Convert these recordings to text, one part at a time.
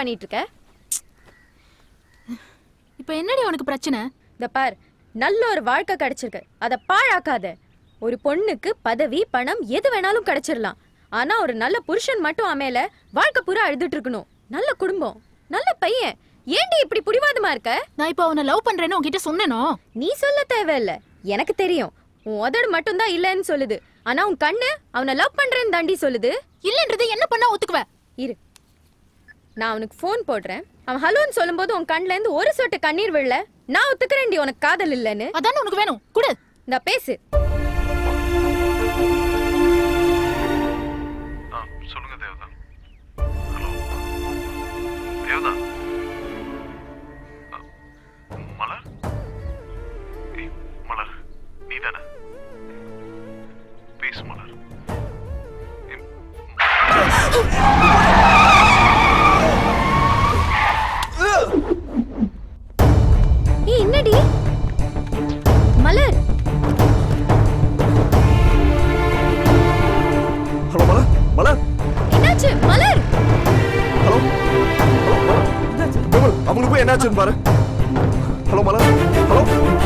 பண்ணிட்டு இருக்க இப்போ என்னடி உனக்கு பிரச்சனை இந்த பார் நல்ல ஒரு வாழ்க்கை கிடைச்சிருக்கு அதை பாழாக்காத ஒரு பொண்ணுக்கு பதவி பணம் எது வேணாலும் கிடைச்சிடலாம் ஆனா ஒரு நல்ல புருஷன் மட்டும் அமையல வாழ்க்கை பூரா அழுதுட்டு இருக்கணும் நல்ல குடும்பம் நல்ல பையன் ஏன்டி இப்படி புடிவாதமா இருக்க நான் இப்போ அவனை லவ் பண்றேன்னு உன்கிட்ட சொன்னேனோ நீ சொல்ல தேவையில்ல எனக்கு தெரியும் உன் உதடு மட்டும்தான் இல்லைன்னு சொல்லுது ஆனா உன் கண்ணு அவனை லவ் பண்றேன்னு தாண்டி சொல்லுது இல்லன்றது என்ன பண்ணா ஒத்துக்குவ இரு நான் அவனுக்கு ஃபோன் போடுறேன் அவன் ஹலோன்னு சொல்லும்போது உன் கண்ணுல இருந்து ஒரு சொட்டு கண்ணீர் விழல நான் ஒத்துக்கிறேன்டி உனக்கு காதல் இல்லைன்னு அதானே உனக்கு வேணும் குடு இந்த பேசு ஆ சொல்லுங்க தேவதா ஹலோ தேவதா அ, மலர் ஏய் மலர் நீ தானே பேசு மலர் ஏய், ஏய் என்னடி மலர் ஹலோ மலர் மலர் என்னாச்சு மலர் ஹலோ ஹலோ மலர் விமல் அவங்களுக்கு போய் என்னாச்சுன்னு பாரு ஹலோ மலர் ஹலோ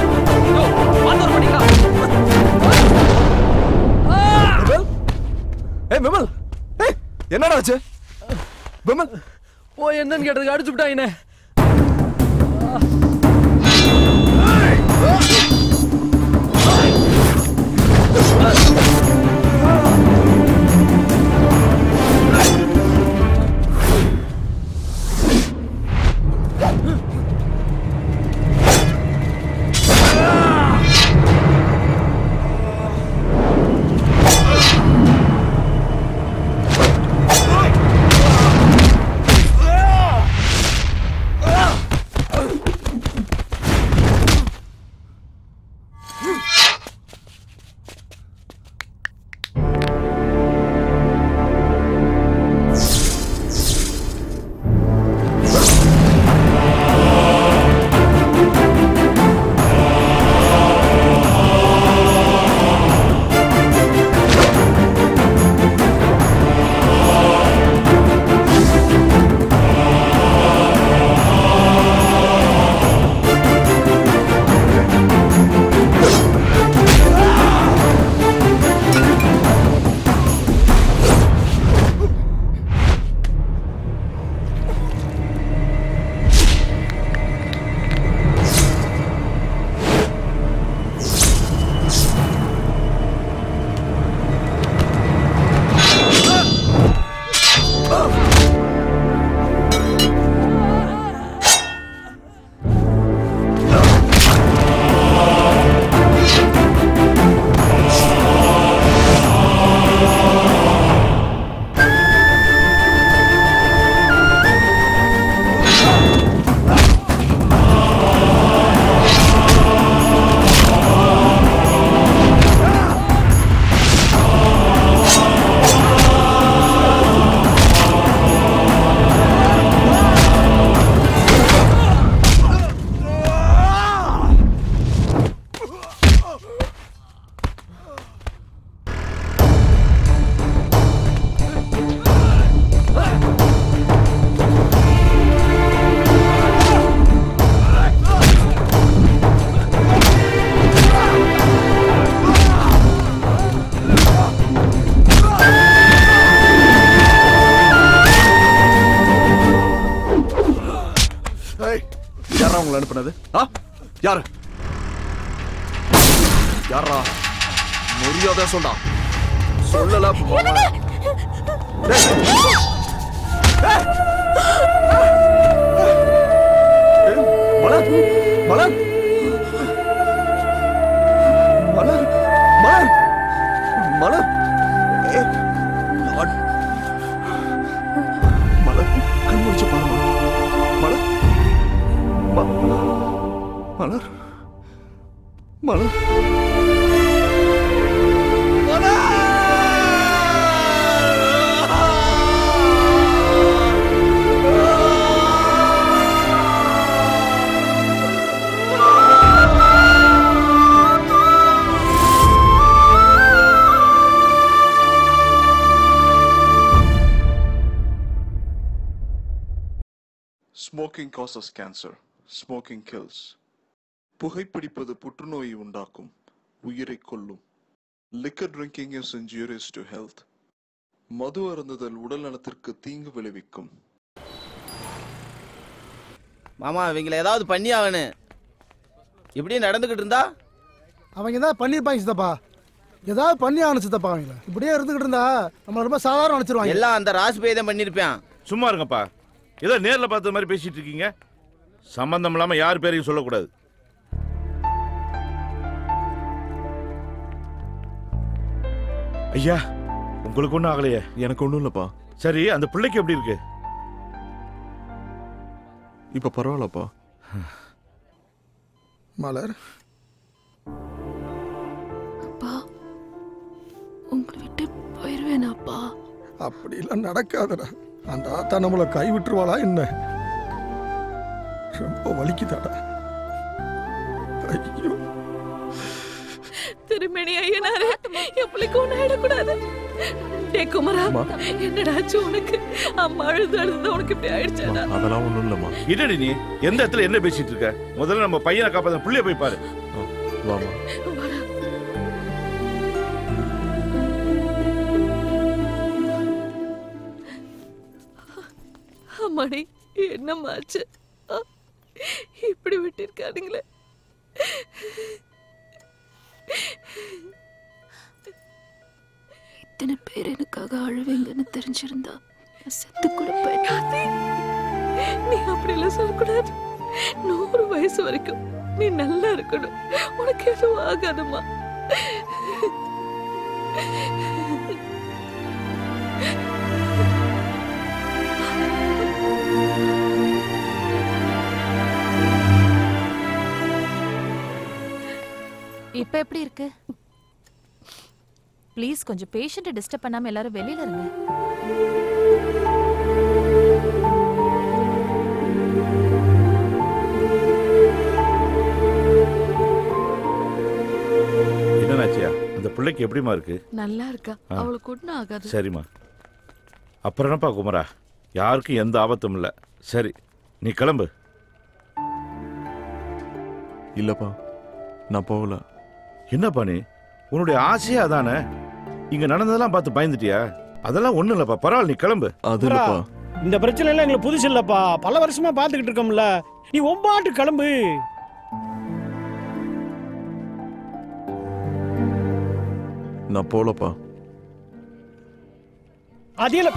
விமல் ஏய் விமல் ஏய் என்னடா ஆச்சு விமல் ஓ என்னன்னு கேட்டதுக்கு அடிச்சு விட்டாங்கண்ணே ஏய் யாரா உங்களை அனுப்புனது ஆ யாரு யாரா மரியாதை சொல்டா சொல்லல போமா. டேய். ஏய். ஏய், மலர் மலர் மலர் மலர் மலர் ஏய், அட்- மலர் கண் முடிச்சு பாருமா மலர் ம- மலர் மலர் Smoking causes cancer. Smoking kills. புகைப்பிடிப்பது புற்றுநோயை உண்டாக்கும் உயிரை கொல்லும் liquor drinking is injurious to health மது அருந்துதல் உடல் நலத்திற்கு தீங்கு விளைவிக்கும் மாமா இவங்கள ஏதாவது பண்ணி ஆகணும் இப்படியே நடந்துகிட்டு இருந்தா அவங்க தான் பண்ணியிருப்பாங்க சித்தப்பா ஏதாவது பண்ணி ஆகணும் சித்தப்பா அவங்கள இப்படியே இருந்துகிட்டு இருந்தா நம்மள ரொம்ப சாதாரண நினைச்சிருவாங்க எல்லாம் அந்த ராஜ்பேய் தான் பண்ணியிருப்பான் சும்மா இருங்கப்பா ஏதோ நேர்ல பார்த்த மாதிரி பேசிட்டு இருக்கீங்க சம்பந்தம் இல்லாம யார் பேரையும் சொல்லக்கூடாது ஐயா உங்களுக்கு ஒன்றும் ஆகலையே எனக்கு ஒன்றும் இல்லைப்பா சரி அந்த பிள்ளைக்கு எப்படி இருக்கு இப்போ பரவாயில்லப்பா மலர் அப்பா உங்களை விட்டு போயிருவேனாப்பா அப்படிலாம் நடக்காதடா அந்த ஆத்தா நம்மளை கை விட்டுருவாளா என்ன ரொம்ப வலிக்குதாடா ஐயோ திருமணி ஐயனாரே என் பிள்ளைக்கு ஒண்ணு ஆயிடக்கூடாது டே குமரா என்னடாச்சு உனக்கு அம்மா அழுது அழுது உனக்கு இப்படி ஆயிடுச்சாடா அதெல்லாம் ஒன்றும் இல்லைம்மா என்னடி நீ எந்த இடத்துல என்ன பேசிட்டு இருக்க முதல்ல நம்ம பையனை காப்பாத்த புள்ளைய போய் பாரு வாமா அம்மாடி என்னம்மாச்சு ஆ, இப்படி விட்டிருக்கானுங்களே இத்தனை பேர் எனக்காக அழுவீங்கன்னு தெரிஞ்சிருந்தா நான் செத்து கூட போயிட்டாதே நீ அப்படிலாம் சொல்லக்கூடாது நூறு வயசு வரைக்கும் நீ நல்லா இருக்கணும் உனக்கு எதுவும் ஆகாதுமா இப்ப எப்படி இருக்கு ப்ளீஸ் கொஞ்சம் பேஷண்ட்டை டிஸ்டர்ப் பண்ணாம எல்லாரும் வெளியில இருங்க என்னன்னாச்சியா அந்த பிள்ளைக்கு எப்படிமா இருக்கு நல்லா இருக்கா ஆ. அவளுக்கு ஒன்றும் ஆகாது சரிம்மா அப்புறம் என்னப்பா குமரா யாருக்கும் எந்த ஆபத்தும் இல்லை சரி நீ கிளம்பு இல்லைப்பா நான் போகல என்னப்பா நீ உன்னுடைய ஆசையே அதானே இங்க நடந்ததெல்லாம் பார்த்து பயந்துட்டியா அதெல்லாம் ஒண்ணும் இல்லப்பா பரவாயில்ல நீ கிளம்பு அது இல்லைப்பா இந்த பிரச்சனை எல்லாம் எங்களுக்கு புதுசு இல்லப்பா பல வருஷமா பாத்துக்கிட்டு இருக்கோம்ல நீ ஒம்பாட்டு கிளம்பு நான் போகலப்பா அதே இல்ல-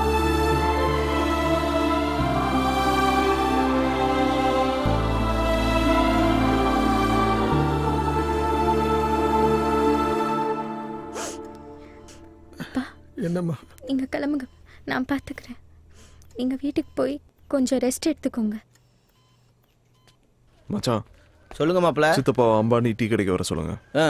என்னம்மா நீங்க கிளம்புங்க நான் பார்த்துக்கிறேன் நீங்க வீட்டுக்கு போய் கொஞ்சம் ரெஸ்ட் எடுத்துக்கோங்க மச்சான் சொல்லுங்க மாப்பிள்ள சித்தப்பா அம்பானி டீ கடைக்கு வர சொல்லுங்க ஆ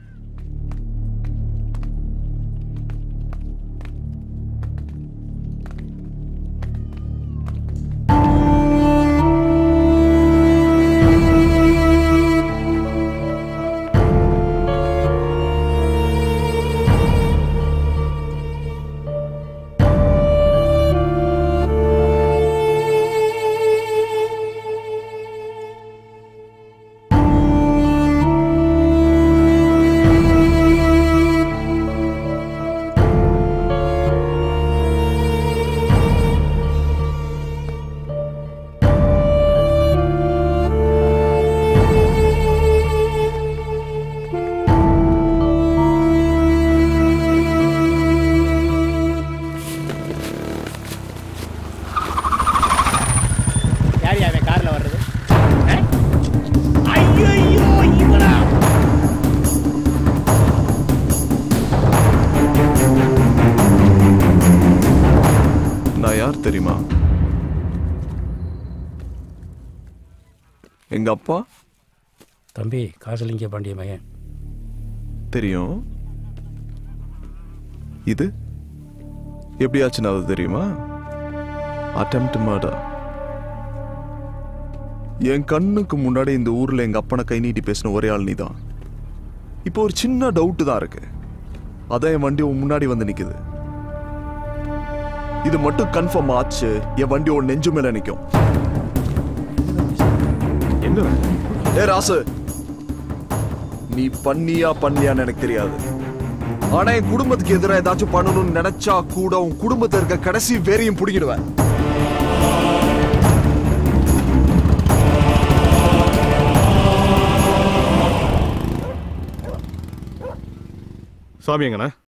யார் யார் கார்ல வர்றது ஐயோ இவனா நான் யார் தெரியுமா எங்க அப்பா தம்பி காசலிங்க பாண்டிய மகன் தெரியும் இது எப்படியாச்சுன்னு அது தெரியுமா attempt murder என் கண்ணுக்கு முன்னாடி இந்த ஊர்ல எங்க அப்பனை கை நீட்டி பேசின ஒரே ஆள் நீதான் இப்போ ஒரு சின்ன டவுட் தான் இருக்கு அதான் என் வண்டி உன் முன்னாடி வந்து நிக்குது இது மட்டும் கன்ஃபார்ம் ஆச்சு என் வண்டி உன் நெஞ்சு மேல நிக்கும் எங்க ஏ ராசு நீ பண்ணியா பண்ணியான்னு எனக்கு தெரியாது ஆனா என் குடும்பத்துக்கு எதிராக ஏதாச்சும் பண்ணணும்னு நினைச்சா கூட உன் குடும்பத்துல இருக்க கடைசி வெறியும் புடிங்கிடுவேன் சாமி எங்கண்ணா